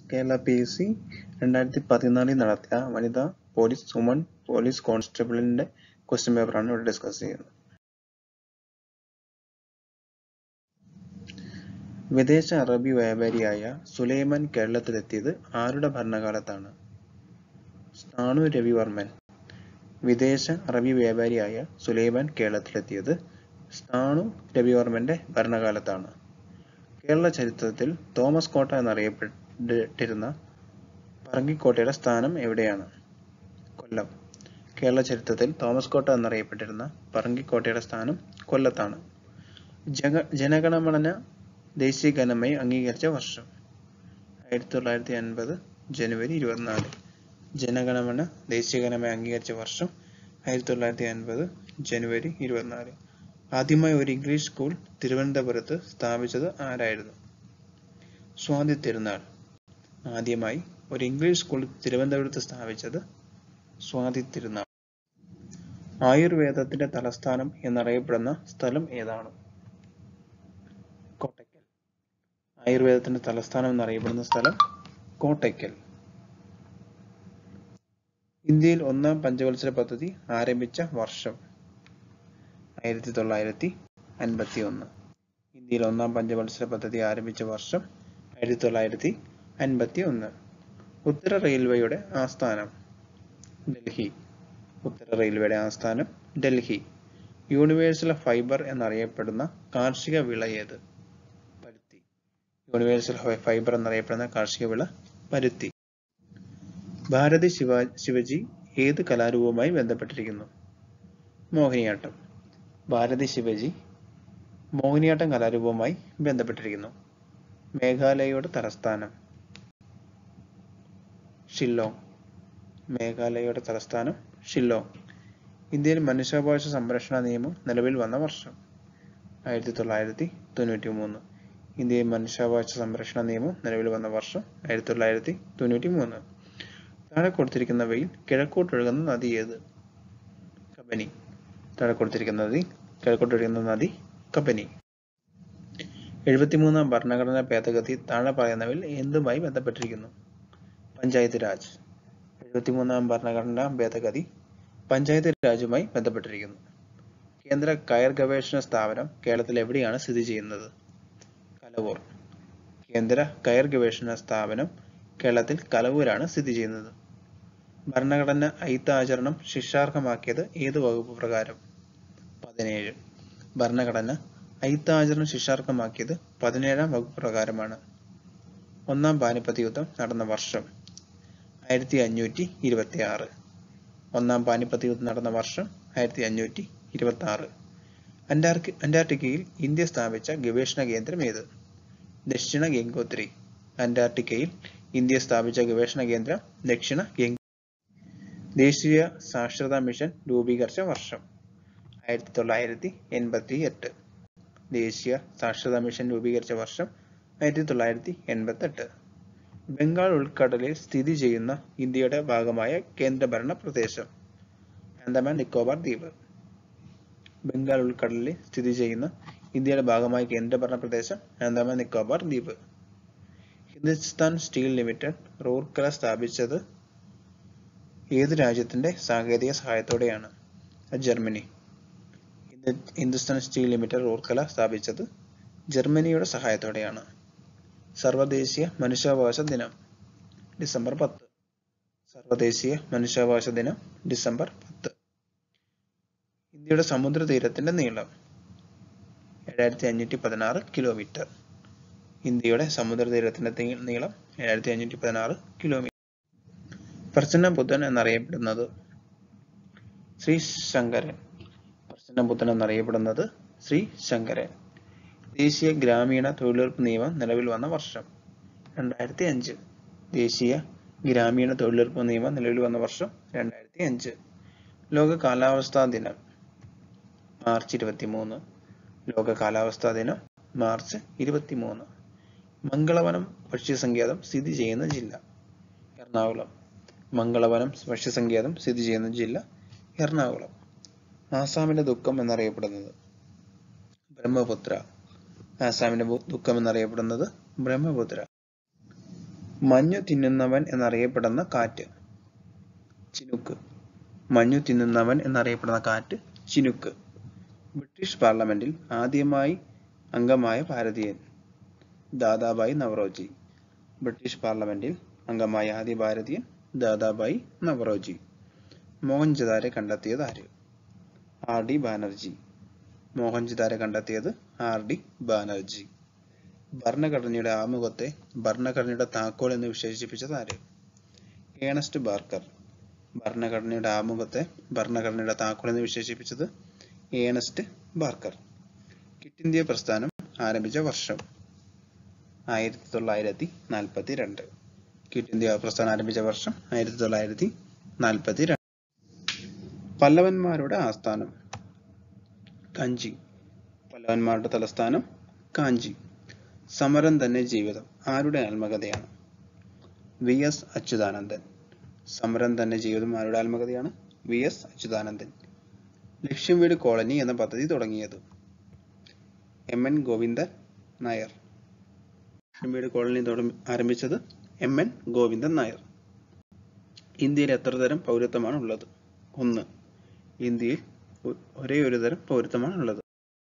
Kerala P S C രണ്ടായിരത്തി പതിനാലിൽ നടത്തിയ വനിതാ പോലീസ് വുമൺ പോലീസ് കോൺസ്റ്റബിളിന്റെ ക്വസ്റ്റ്യൻ പേപ്പറാണ് ഇവിടെ ഡിസ്കസ് ചെയ്യുന്നത് വിദേശ അറബി വ്യാപാരിയായ സുലൈമാൻ കേരളത്തിലെത്തിയത് ആരുടെ ഭരണകാലത്താണ് സ്ഥാണു രവിവർമ്മൻ വിദേശ അറബി വ്യാപാരിയായ സുലൈമാൻ കേരളത്തിലെത്തിയത് സ്ഥാണു രവിവർമ്മന്റെ ഭരണകാലത്താണ് കേരള ചരിത്രത്തിൽ തോമസ് കോട്ട എന്നറിയപ്പെട്ടിരുന്ന പറങ്കിക്കോട്ടയുടെ സ്ഥാനം എവിടെയാണ് കൊല്ലം കേരള ചരിത്രത്തിൽ തോമസ് കോട്ട എന്നറിയപ്പെട്ടിരുന്ന പറങ്കിക്കോട്ടയുടെ സ്ഥാനം കൊല്ലത്താണ് ജഗ ജനഗണമന ദേശീയ ഗാനമായി അംഗീകരിച്ച വർഷം ആയിരത്തി തൊള്ളായിരത്തി അൻപത് ജനുവരി ഇരുപത്തിനാല് ജനഗണമന ദേശീയ ഗാനമായി അംഗീകരിച്ച വർഷം ആയിരത്തി തൊള്ളായിരത്തി അൻപത് ജനുവരി ഇരുപത്തിനാല് ആദ്യമായി ഒരു ഇംഗ്ലീഷ് സ്കൂൾ തിരുവനന്തപുരത്ത് സ്ഥാപിച്ചത് ആരായിരുന്നു സ്വാതി തിരുനാൾ ആദ്യമായി ഒരു ഇംഗ്ലീഷ് സ്കൂൾ തിരുവനന്തപുരത്ത് സ്ഥാപിച്ചത് സ്വാതി തിരുനാൾ ആയുർവേദത്തിന്റെ തലസ്ഥാനം എന്നറിയപ്പെടുന്ന സ്ഥലം ഏതാണ് കോട്ടയ്ക്കൽ ആയുർവേദത്തിന്റെ തലസ്ഥാനം എന്നറിയപ്പെടുന്ന സ്ഥലം കോട്ടയ്ക്കൽ ഇന്ത്യയിൽ ഒന്നാം പഞ്ചവത്സര പദ്ധതി ആരംഭിച്ച വർഷം ആയിരത്തി തൊള്ളായിരത്തി അൻപത്തി ഒന്ന് ഇന്ത്യയിൽ ഒന്നാം പഞ്ചവത്സര പദ്ധതി ആരംഭിച്ച വർഷം ആയിരത്തി തൊള്ളായിരത്തി അൻപത്തി ഒന്ന് ഉത്തര റെയിൽവേയുടെ ആസ്ഥാനം ഡൽഹി ഉത്തര റെയിൽവേയുടെ ആസ്ഥാനം ഡൽഹി യൂണിവേഴ്സൽ ഫൈബർ എന്നറിയപ്പെടുന്ന കാർഷിക വിള ഏത് പരുത്തി യൂണിവേഴ്സൽ ഫൈബർ എന്നറിയപ്പെടുന്ന കാർഷിക വിള പരുത്തി ഭാരതി ശിവ ശിവജി ഏത് കലാരൂപവുമായി ബന്ധപ്പെട്ടിരിക്കുന്നു മോഹിനിയാട്ടം ഭാരതി ശിവജി മോഹിനിയാട്ടം കലാരൂപവുമായി ബന്ധപ്പെട്ടിരിക്കുന്നു മേഘാലയയുടെ തലസ്ഥാനം ഷില്ലോങ് മേഘാലയയുടെ തലസ്ഥാനം ഷില്ലോങ് ഇന്ത്യയിൽ മനുഷ്യാവകാശ സംരക്ഷണ നിയമം നിലവിൽ വന്ന വർഷം ആയിരത്തി തൊള്ളായിരത്തി തൊണ്ണൂറ്റി മൂന്ന് ഇന്ത്യയിൽ മനുഷ്യാവകാശ സംരക്ഷണ നിയമം നിലവിൽ വന്ന വർഷം ആയിരത്തി തൊള്ളായിരത്തി തൊണ്ണൂറ്റി മൂന്ന് താഴെ കൊടുത്തിരിക്കുന്നവയിൽ കിഴക്കോട്ടൊഴുകുന്ന നദി ഏത് കബനി താഴെ കൊടുത്തിരിക്കുന്ന നദി കിഴക്കോട്ടൊഴുകുന്ന നദി കബനി എഴുപത്തിമൂന്നാം ഭരണഘടനാ ഭേദഗതി താഴെ പറയുന്നവയിൽ എന്തുമായി ബന്ധപ്പെട്ടിരിക്കുന്നു പഞ്ചായത്ത് രാജ് എഴുപത്തിമൂന്നാം ഭരണഘടനാ ഭേദഗതി പഞ്ചായത്ത് രാജുമായി ബന്ധപ്പെട്ടിരിക്കുന്നു കേന്ദ്ര കയർ ഗവേഷണ സ്ഥാപനം കേരളത്തിൽ എവിടെയാണ് സ്ഥിതി ചെയ്യുന്നത് കലവൂർ കേന്ദ്ര കയർ ഗവേഷണ സ്ഥാപനം കേരളത്തിൽ കലവൂരാണ് സ്ഥിതി ചെയ്യുന്നത് ഭരണഘടന ഐത്താചരണം ശിക്ഷാർഹമാക്കിയത് ഏത് വകുപ്പ് പ്രകാരം പതിനേഴ് ഭരണഘടന ഐത്താചരണം ശിക്ഷാർഹമാക്കിയത് പതിനേഴാം വകുപ്പ് പ്രകാരമാണ് ഒന്നാം പാനിപ്പത്ത് യുദ്ധം നടന്ന വർഷം ആയിരത്തി അഞ്ഞൂറ്റി ഇരുപത്തി ആറ് ഒന്നാം പാനിപ്പത്ത് യുദ്ധം നടന്ന വർഷം ആയിരത്തി അഞ്ഞൂറ്റി ഇരുപത്തി ആറ് അന്റാർക്ക് അന്റാർട്ടിക്കയിൽ ഇന്ത്യ സ്ഥാപിച്ച ഗവേഷണ കേന്ദ്രം ഏത് ദക്ഷിണ ഗംഗോത്രി അന്റാർട്ടിക്കയിൽ ഇന്ത്യ സ്ഥാപിച്ച ഗവേഷണ കേന്ദ്രം ദക്ഷിണ ഗംഗ ദേശീയ സാക്ഷരതാ മിഷൻ രൂപീകരിച്ച വർഷം ആയിരത്തി തൊള്ളായിരത്തി എൺപത്തി എട്ട് ദേശീയ സാക്ഷരതാ മിഷൻ രൂപീകരിച്ച വർഷം ആയിരത്തി തൊള്ളായിരത്തി എൺപത്തി എട്ട് ബംഗാൾ ഉൾക്കടലിൽ സ്ഥിതി ചെയ്യുന്ന ഇന്ത്യയുടെ ഭാഗമായ കേന്ദ്രഭരണ പ്രദേശം ആൻഡമാൻ നിക്കോബാർ ദ്വീപ് ബംഗാൾ ഉൾക്കടലിൽ സ്ഥിതി ചെയ്യുന്ന ഇന്ത്യയുടെ ഭാഗമായ കേന്ദ്രഭരണ പ്രദേശം ആൻഡമാൻ നിക്കോബാർ ദ്വീപ് ഹിന്ദുസ്ഥാൻ സ്റ്റീൽ ലിമിറ്റഡ് റൂർക്കല സ്ഥാപിച്ചത് ഏത് രാജ്യത്തിന്റെ സാങ്കേതിക സഹായത്തോടെയാണ് Germany Hindustan steel limited Rourkela സ്ഥാപിച്ചത് ജർമ്മനിയുടെ സഹായത്തോടെയാണ് സർവദേശീയ മനുഷ്യാവകാശ ദിനം ഡിസംബർ പത്ത് സർവദേശീയ മനുഷ്യാവകാശ ദിനം ഡിസംബർ പത്ത് ഇന്ത്യയുടെ സമുദ്ര തീരത്തിന്റെ നീളം ഏഴായിരത്തി അഞ്ഞൂറ്റി പതിനാറ് കിലോമീറ്റർ ഇന്ത്യയുടെ സമുദ്ര തീരത്തിന്റെ നീളം ഏഴായിരത്തി അഞ്ഞൂറ്റി പതിനാറ് കിലോമീറ്റർ പ്രസന്ന ബുദ്ധൻ എന്നറിയപ്പെടുന്നത് ശ്രീ ശങ്കരൻ പ്രസന്ന ബുദ്ധൻ എന്നറിയപ്പെടുന്നത് ശ്രീ ശങ്കരൻ ദേശീയ ഗ്രാമീണ തൊഴിലുറപ്പ് നിയമം നിലവിൽ വന്ന വർഷം രണ്ടായിരത്തി അഞ്ച് ദേശീയ ഗ്രാമീണ തൊഴിലുറപ്പ് നിയമം നിലവിൽ വന്ന വർഷം രണ്ടായിരത്തി അഞ്ച് ലോക കാലാവസ്ഥാ ദിനം മാർച്ച് ഇരുപത്തി മൂന്ന് ലോക കാലാവസ്ഥാ ദിനം മാർച്ച് ഇരുപത്തി മൂന്ന് മംഗളവനം ഭക്ഷ്യസങ്കേതം സ്ഥിതി ചെയ്യുന്ന ജില്ല എറണാകുളം മംഗളവനം ഭക്ഷ്യസങ്കേതം സ്ഥിതി ചെയ്യുന്ന ജില്ല എറണാകുളം ആസാമിന്റെ ദുഃഖം എന്നറിയപ്പെടുന്നത് ബ്രഹ്മപുത്ര ആസാമിന്റെ ബു- ദുഃഖം എന്നറിയപ്പെടുന്നത് ബ്രഹ്മപുത്ര മഞ്ഞു തിന്നുന്നവൻ എന്നറിയപ്പെടുന്ന കാറ്റ് ചിനുക്ക് മഞ്ഞു തിന്നുന്നവൻ എന്നറിയപ്പെടുന്ന കാറ്റ് ചിനുക്ക് ബ്രിട്ടീഷ് പാർലമെന്റിൽ ആദ്യമായി അംഗമായ ഭാരതീയൻ ദാദാബായി നവറോജി ബ്രിട്ടീഷ് പാർലമെന്റിൽ അംഗമായ ആദ്യ ഭാരതീയൻ ദാദാബായി നവറോജി മോഹൻജദാരെ കണ്ടെത്തിയത് ആര് ആർ ഡി ബാനർജി മോഹൻജദാരെ കണ്ടെത്തിയത് ആർ ഡി ബാനർജി ഭരണഘടനയുടെ ആമുഖത്തെ ഭരണഘടനയുടെ താക്കോൽ എന്ന് വിശേഷിപ്പിച്ചത് ആര് ഏണസ്റ്റ് ബാർക്കർ ഭരണഘടനയുടെ ആമുഖത്തെ ഭരണഘടനയുടെ താക്കോൽ എന്ന് വിശേഷിപ്പിച്ചത് ഏണസ്റ്റ് ബാർക്കർ ക്വിറ്റ് ഇന്ത്യ പ്രസ്ഥാനം ആരംഭിച്ച വർഷം ആയിരത്തി തൊള്ളായിരത്തി നാൽപ്പത്തി രണ്ട് ക്വിറ്റ് ഇന്ത്യ പ്രസ്ഥാനം ആരംഭിച്ച വർഷം ആയിരത്തി തൊള്ളായിരത്തി നാൽപ്പത്തി രണ്ട് പല്ലവന്മാരുടെ ആസ്ഥാനം കഞ്ചി പല്ലവന്മാരുടെ തലസ്ഥാനം കാഞ്ചി സമരം തന്നെ ജീവിതം ആരുടെ ആത്മകഥയാണ് വി എസ് അച്യുതാനന്ദൻ സമരം തന്നെ ജീവിതം ആരുടെ ആത്മകഥയാണ് വി എസ് അച്യുതാനന്ദൻ ലക്ഷ്യം വീട് കോളനി എന്ന പദ്ധതി തുടങ്ങിയത് എം എൻ ഗോവിന്ദൻ നായർ ലക്ഷ്യം വീട് കോളനി തുട- ആരംഭിച്ചത് എം എൻ ഗോവിന്ദൻ നായർ ഇന്ത്യയിൽ എത്ര തരം പൗരത്വമാണ് ഉള്ളത് ഒന്ന് ഇന്ത്യയിൽ ഒ- ഒരേ ഒരു തരം പൗരത്വമാണ് ഉള്ളത്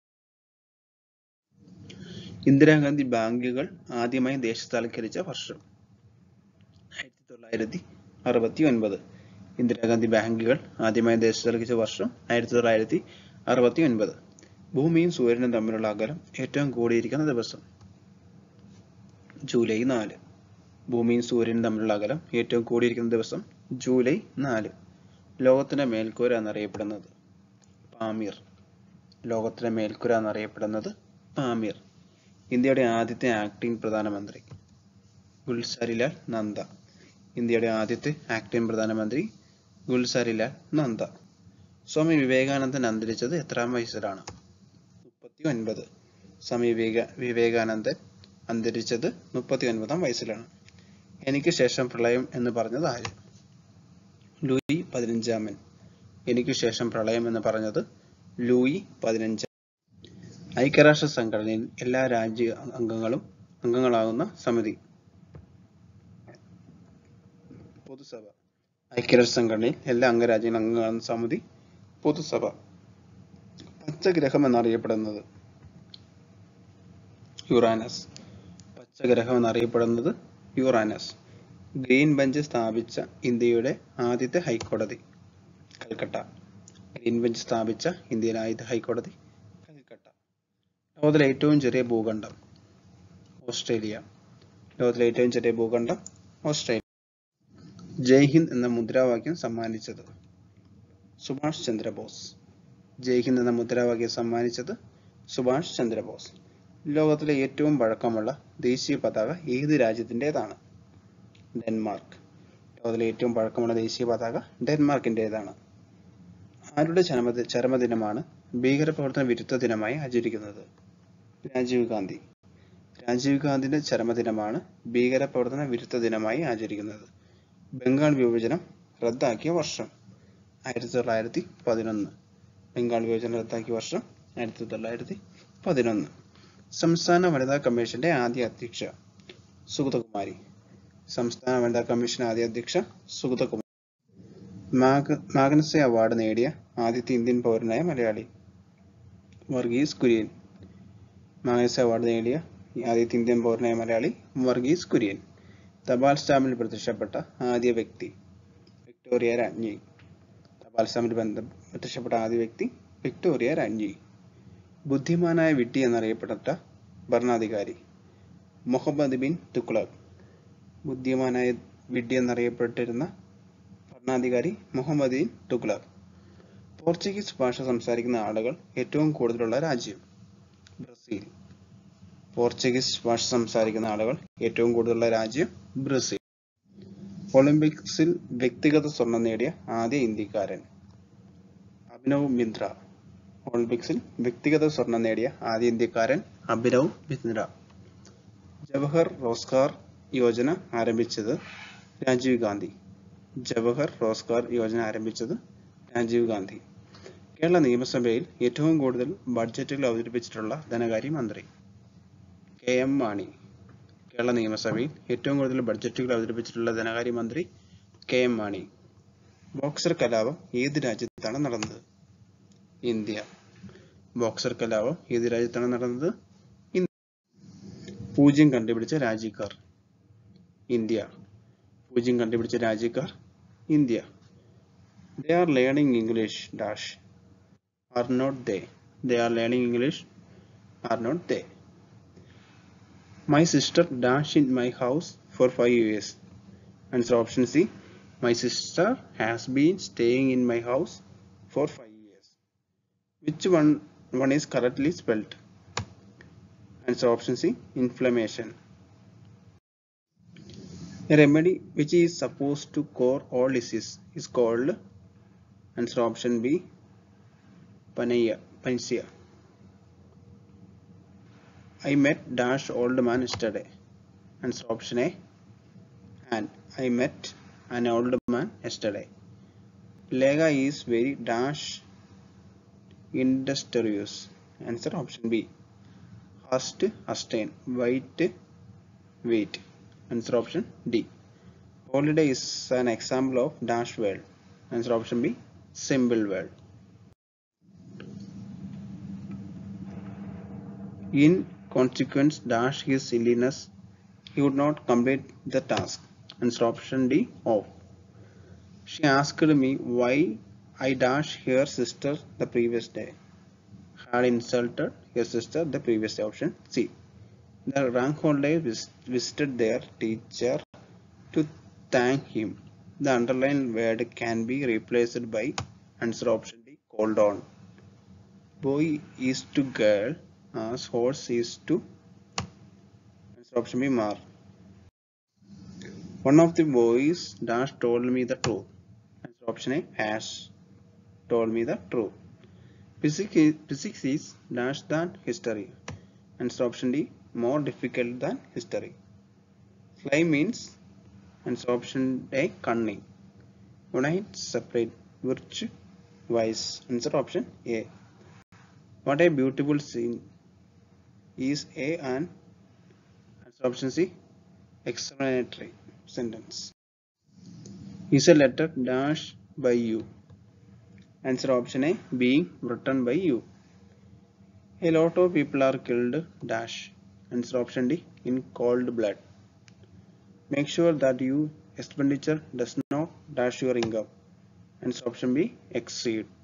ഇന്ദിരാഗാന്ധി ബാങ്കുകൾ ആദ്യമായി ദേശസാൽക്കരിച്ച വർഷം ആയിരത്തി തൊള്ളായിരത്തി അറുപത്തി ഒൻപത് ഇന്ദിരാഗാന്ധി ബാങ്കുകൾ ആദ്യമായി ദേശസാൽക്കരിച്ച വർഷം ആയിരത്തി തൊള്ളായിരത്തി അറുപത്തി ഒൻപത് ഭൂമിയും സൂര്യനും തമ്മിലുള്ള അകലം ഏറ്റവും കൂടിയിരിക്കുന്ന ദിവസം ജൂലൈ നാല് ഭൂമിയും സൂര്യനും തമ്മിലുള്ള അകലം ഏറ്റവും കൂടിയിരിക്കുന്ന ദിവസം ജൂലൈ നാല് ലോകത്തിന്റെ മേൽക്കൂര എന്നറിയപ്പെടുന്നത് പാമീർ ലോകത്തിന്റെ മേൽക്കൂര എന്നറിയപ്പെടുന്നത് പാമീർ ഇന്ത്യയുടെ ആദ്യത്തെ ആക്ടിംഗ് പ്രധാനമന്ത്രി ഗുൽസാരിലാൽ നന്ദ ഇന്ത്യയുടെ ആദ്യത്തെ ആക്ടിംഗ് പ്രധാനമന്ത്രി ഗുൽസാരിലാൽ നന്ദ സ്വാമി വിവേകാനന്ദൻ അന്തരിച്ചത് എത്രാം വയസ്സിലാണ് മുപ്പത്തി ഒൻപത് സ്വാമി വിവേക വിവേകാനന്ദൻ അന്തരിച്ചത് മുപ്പത്തി ഒൻപതാം വയസ്സിലാണ് എനിക്ക് ശേഷം പ്രളയം എന്ന് പറഞ്ഞത് ആര് ലൂയി പതിനഞ്ചാമൻ എനിക്ക് ശേഷം പ്രളയം എന്ന് പറഞ്ഞത് ലൂയി പതിനഞ്ചാം ഐക്യരാഷ്ട്ര സംഘടനയിൽ എല്ലാ രാജ്യ അംഗങ്ങളും അംഗങ്ങളാകുന്ന സമിതി പൊതുസഭ ഐക്യരാഷ്ട്ര സംഘടനയിൽ എല്ലാ അംഗരാജ്യങ്ങളും അംഗങ്ങളാകുന്ന സമിതി പൊതുസഭ പച്ചഗ്രഹം എന്നറിയപ്പെടുന്നത് യുറാനസ് പച്ചഗ്രഹം എന്നറിയപ്പെടുന്നത് യുറാനസ് ഗ്രീൻ ബെഞ്ച് സ്ഥാപിച്ച ഇന്ത്യയുടെ ആദ്യത്തെ ഹൈക്കോടതി കൽക്കട്ട ഗ്രീൻ ബെഞ്ച് സ്ഥാപിച്ച ഇന്ത്യയിലെ ആദ്യത്തെ ഹൈക്കോടതി കൽക്കട്ട ലോകത്തിലെ ഏറ്റവും ചെറിയ ഭൂഖണ്ഡം ഓസ്ട്രേലിയ ലോകത്തിലെ ഏറ്റവും ചെറിയ ഭൂഖണ്ഡം ഓസ്ട്രേലിയ ജയ് ഹിന്ദ് എന്ന മുദ്രാവാക്യം സമ്മാനിച്ചത് സുഭാഷ് ചന്ദ്രബോസ് ജയ് ഹിന്ദ് എന്ന മുദ്രാവാക്യം സമ്മാനിച്ചത് സുഭാഷ് ചന്ദ്രബോസ് ലോകത്തിലെ ഏറ്റവും പഴക്കമുള്ള ദേശീയ പതാക ഏത് രാജ്യത്തിൻ്റെതാണ് ഡെൻമാർക്ക് ലോകത്തിലെ ഏറ്റവും പഴക്കമുള്ള ദേശീയ പതാക ഡെൻമാർക്കിൻ്റെതാണ് ആരുടെ ചരമ ചരമദിനമാണ് ഭീകരപ്രവർത്തന വിരുദ്ധ ദിനമായി ആചരിക്കുന്നത് രാജീവ് ഗാന്ധി രാജീവ് ഗാന്ധിയുടെ ചരമദിനമാണ് ഭീകരപ്രവർത്തന വിരുദ്ധ ദിനമായി ആചരിക്കുന്നത് ബംഗാൾ വിഭജനം റദ്ദാക്കിയ വർഷം ആയിരത്തി തൊള്ളായിരത്തി പതിനൊന്ന് ബംഗാൾ വിഭജനം റദ്ദാക്കിയ വർഷം ആയിരത്തി തൊള്ളായിരത്തി പതിനൊന്ന് സംസ്ഥാന വനിതാ കമ്മീഷന്റെ ആദ്യ അധ്യക്ഷ സുഗതകുമാരി സംസ്ഥാന വനിതാ കമ്മീഷൻ ആദ്യ അധ്യക്ഷ സുഗതകുമാരി മാഗ് മാഗ്നസെ അവാർഡ് നേടിയ ആദ്യത്തെ ഇന്ത്യൻ പൗരനായ മലയാളി വർഗീസ് കുര്യൻ മാഗ്നസെ അവാർഡ് നേടിയ ആദ്യത്തെ ഇന്ത്യൻ പൗരനായ മലയാളി വർഗീസ് കുര്യൻ തപാൽ സ്റ്റാമ്പിൽ പ്രത്യക്ഷപ്പെട്ട ആദ്യ വ്യക്തി വിക്ടോറിയ രാജ്ഞി തപാൽ സ്റ്റാമ്പിൽ ബന്ധ പ്രത്യക്ഷപ്പെട്ട ആദ്യ വ്യക്തി വിക്ടോറിയ രാജ്ഞി ബുദ്ധിമാനായ വിഡ്ഢി എന്നറിയപ്പെട്ട ഭരണാധികാരി മുഹമ്മദ് ബിൻ തുഗ്ലക് ബുദ്ധിമാനായ വിഡ്ഢി എന്നറിയപ്പെട്ടിരുന്ന ഭരണാധികാരി മുഹമ്മദ് ബിൻ തുഗ്ലക് പോർച്ചുഗീസ് ഭാഷ സംസാരിക്കുന്ന ആളുകൾ ഏറ്റവും കൂടുതലുള്ള രാജ്യം ബ്രസീൽ പോർച്ചുഗീസ് ഭാഷ സംസാരിക്കുന്ന ആളുകൾ ഏറ്റവും കൂടുതലുള്ള രാജ്യം ബ്രസീൽ ഒളിമ്പിക്സിൽ വ്യക്തിഗത സ്വർണം നേടിയ ആദ്യ ഇന്ത്യക്കാരൻ അഭിനവ് ബിന്ദ്ര ഒളിമ്പിക്സിൽ വ്യക്തിഗത സ്വർണം നേടിയ ആദ്യ ഇന്ത്യക്കാരൻ അഭിനവ് ബിന്ദ്ര ജവഹർ റോസ്ഗാർ യോജന ആരംഭിച്ചത് രാജീവ് ഗാന്ധി ജവഹർ റോസ്ഗാർ യോജന ആരംഭിച്ചത് രാജീവ് ഗാന്ധി കേരള നിയമസഭയിൽ ഏറ്റവും കൂടുതൽ ബഡ്ജറ്റുകൾ അവതരിപ്പിച്ചിട്ടുള്ള ധനകാര്യമന്ത്രി കെ എം മാണി കേരള നിയമസഭയിൽ ഏറ്റവും കൂടുതൽ ബഡ്ജറ്റുകൾ അവതരിപ്പിച്ചിട്ടുള്ള ധനകാര്യമന്ത്രി കെ എം മാണി ബോക്സർ കലാപം ഏത് രാജ്യത്താണ് നടന്നത് ഇന്ത്യ ബോക്സർ കലാപം ഏത് രാജ്യത്താണ് നടന്നത് ഇന്ത്യ പൂജ്യം കണ്ടുപിടിച്ച രാജ്യക്കാർ ഇന്ത്യ പൂജ്യം കണ്ടുപിടിച്ച രാജ്യക്കാർ India they are learning english dash are not they they are learning english are not they my sister dash in my house for 5 years answer option c my sister has been staying in my house for 5 years which one one is correctly spelled answer option c inflammation a remedy which is supposed to cure all disease is called Answer option B. Panaya. Panacea. I met dash old man yesterday. Answer option A. And I met an old man yesterday. Lega is very dash industrious. Answer option B. Hust, Hustain. White, wheat. Answer option D. Holiday is an example of dash world. Answer option B. Symbol world. In consequence, dash his silliness, he would not complete the task. Answer option D. Off. She asked me why I dash her sister the previous day. Had insulted her sister the previous day. Option C. The rank holder vis- visited their teacher to thank him. The underlined word can be replaced by answer option D. Called on. Boy is to girl as horse is to answer option B. Mar. One of the boys dash told me the truth. Answer option A. Has told me the truth. Physics is, physics is dash than history. Answer option D. More difficult than history. Sly means answer option A. Cunning. Unite, separate, virtue, vice. Answer option A. What a beautiful scene is A and answer option C. Explanatory sentence. Is a letter dash by you. Answer option A. Being written by you. A lot of people are killed dash. Answer option D. In cold blood. Make sure that your expenditure does not dash your income. Answer option B. Exceed.